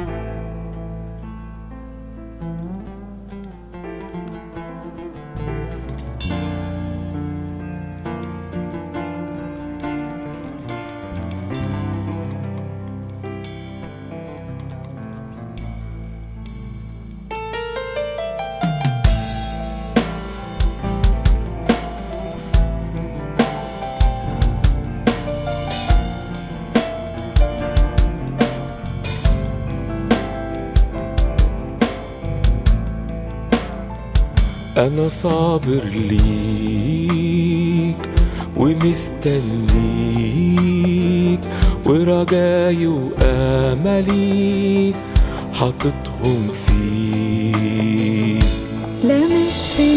أنا صابر ليك ومستنيك ورجاي وآملي حاططهم فيك لا مش في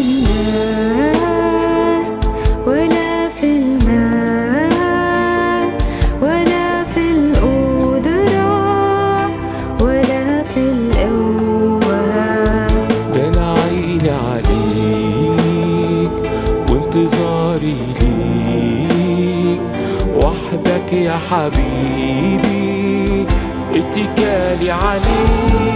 الناس ولا في المال ولا في القدرة ولا في القوة ده أنا عيني عليك وانتظاري ليك وحدك يا حبيبي اتكالي عليك